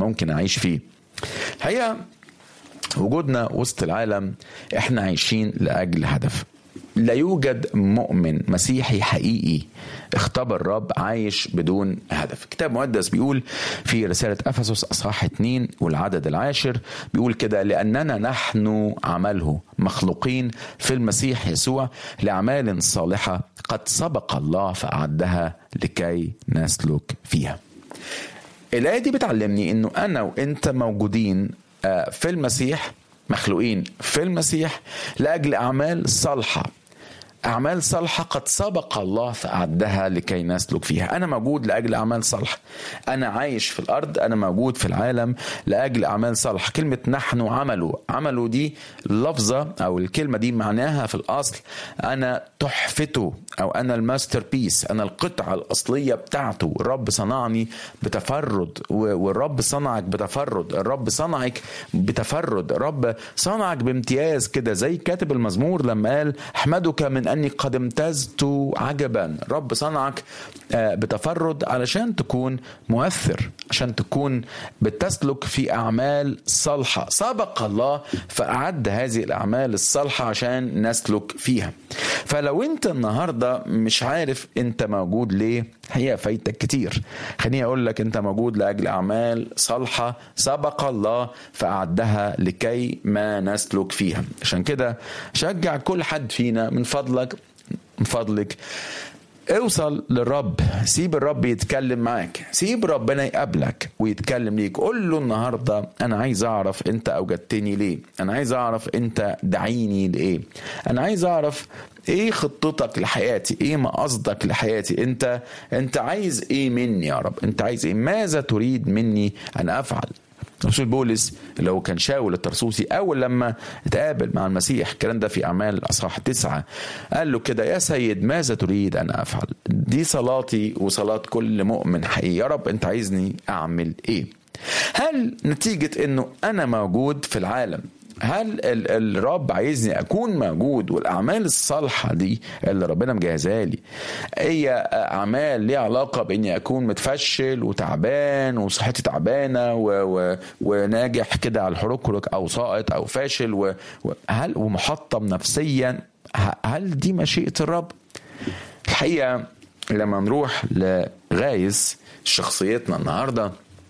ممكن اعيش فيه هي وجودنا وسط العالم احنا عايشين لاجل هدف لا يوجد مؤمن مسيحي حقيقي اختبر الرب عايش بدون هدف الكتاب المقدس بيقول في رسالة أفسس أصحاح 2 والعدد العاشر بيقول كده لأننا نحن عمله مخلوقين في المسيح يسوع لأعمال صالحة قد سبق الله فأعدها لكي نسلك فيها الآية دي بتعلمني أنه أنا وأنت موجودين في المسيح مخلوقين في المسيح لاجل اعمال صالحه أعمال صالحة قد سبق الله فأعدها لكي نسلك فيها أنا موجود لأجل أعمال صالحة أنا عايش في الأرض أنا موجود في العالم لأجل أعمال صالحة كلمة نحن عملوا عملوا دي لفظة أو الكلمة دي معناها في الأصل أنا تحفته أو أنا الماستر بيس أنا القطعة الأصلية بتاعته الرب صنعني بتفرد والرب صنعك بتفرد الرب صنعك بتفرد الرب صنعك بامتياز كده زي كاتب المزمور لما قال أحمدك من أني قد امتزت عجبا رب صنعك بتفرد علشان تكون مؤثر عشان تكون بتسلك في أعمال صالحة سبق الله فأعد هذه الأعمال الصالحة عشان نسلك فيها فلو أنت النهاردة مش عارف أنت موجود ليه هي فايتك كتير خليني أقول لك أنت موجود لأجل أعمال صالحة سبق الله فأعدها لكي ما نسلك فيها عشان كده شجع كل حد فينا من فضلك من فضلك اوصل للرب سيب الرب يتكلم معاك سيب ربنا يقابلك ويتكلم ليك قول له النهارده انا عايز اعرف انت اوجدتني ليه انا عايز اعرف انت دعيني لايه انا عايز اعرف ايه خطتك لحياتي ايه مقصدك لحياتي انت انت عايز ايه مني يا رب انت عايز ايه ماذا تريد مني ان افعل رسول بولس اللي هو كان شاول الترسوسي اول لما اتقابل مع المسيح الكلام ده في اعمال الاصحاح تسعة قال له كده يا سيد ماذا تريد ان افعل دي صلاتي وصلاه كل مؤمن حقيقي يا رب انت عايزني اعمل ايه هل نتيجه انه انا موجود في العالم هل الرب عايزني اكون موجود والاعمال الصالحه دي اللي ربنا مجهزها لي هي اعمال ليها علاقه باني اكون متفشل وتعبان وصحتي تعبانه و... و... وناجح كده على الحركرك او ساقط او فاشل و... هل ومحطم نفسيا هل دي مشيئه الرب الحقيقه لما نروح لغايز شخصيتنا النهارده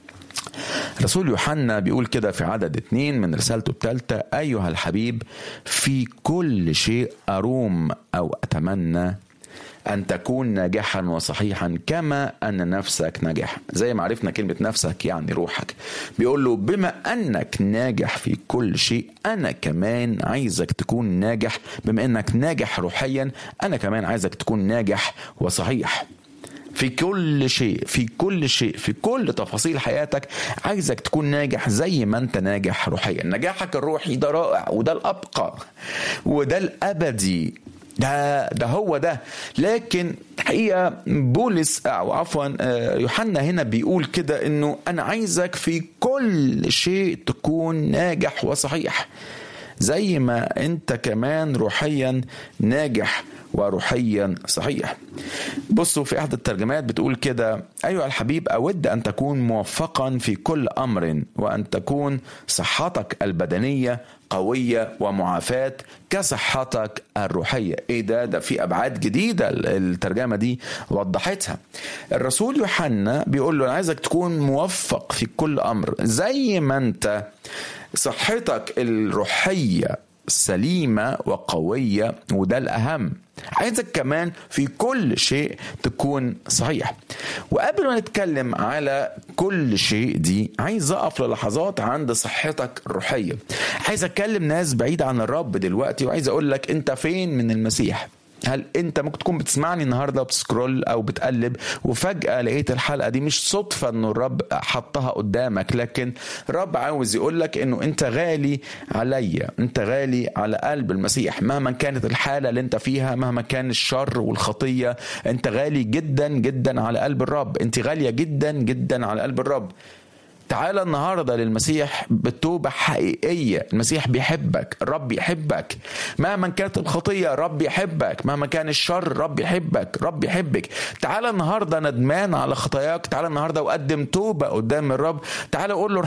رسول يوحنا بيقول كده في عدد اتنين من رسالته الثالثة أيها الحبيب في كل شيء أروم أو أتمنى أن تكون ناجحا وصحيحا كما أن نفسك ناجح زي ما عرفنا كلمة نفسك يعني روحك بيقول له بما أنك ناجح في كل شيء أنا كمان عايزك تكون ناجح بما أنك ناجح روحيا أنا كمان عايزك تكون ناجح وصحيح في كل شيء في كل شيء في كل تفاصيل حياتك عايزك تكون ناجح زي ما انت ناجح روحيا نجاحك الروحي ده رائع وده الابقى وده الابدي ده ده هو ده لكن حقيقه بولس او عفوا يوحنا هنا بيقول كده انه انا عايزك في كل شيء تكون ناجح وصحيح زي ما انت كمان روحيا ناجح وروحيا صحيح بصوا في احد الترجمات بتقول كده ايها الحبيب اود ان تكون موفقا في كل امر وان تكون صحتك البدنيه قوية ومعافاة كصحتك الروحية ايه ده ده في ابعاد جديدة الترجمة دي وضحتها الرسول يوحنا بيقول له انا عايزك تكون موفق في كل امر زي ما انت صحتك الروحية سليمة وقوية وده الأهم عايزك كمان في كل شيء تكون صحيح وقبل ما نتكلم على كل شيء دي عايز اقف للحظات عند صحتك الروحيه عايز اتكلم ناس بعيدة عن الرب دلوقتي وعايز اقول لك انت فين من المسيح هل انت ممكن تكون بتسمعني النهارده بتسكرول او بتقلب وفجاه لقيت الحلقه دي مش صدفه انه الرب حطها قدامك لكن الرب عاوز يقول لك انه انت غالي عليا انت غالي على قلب المسيح مهما كانت الحاله اللي انت فيها مهما كان الشر والخطيه انت غالي جدا جدا على قلب الرب انت غاليه جدا جدا على قلب الرب تعال النهارده للمسيح بتوبه حقيقيه المسيح بيحبك الرب يحبك مهما كانت الخطيه رب يحبك مهما كان الشر رب يحبك رب يحبك تعال النهارده ندمان على خطاياك تعال النهارده وقدم توبه قدام الرب تعال قول له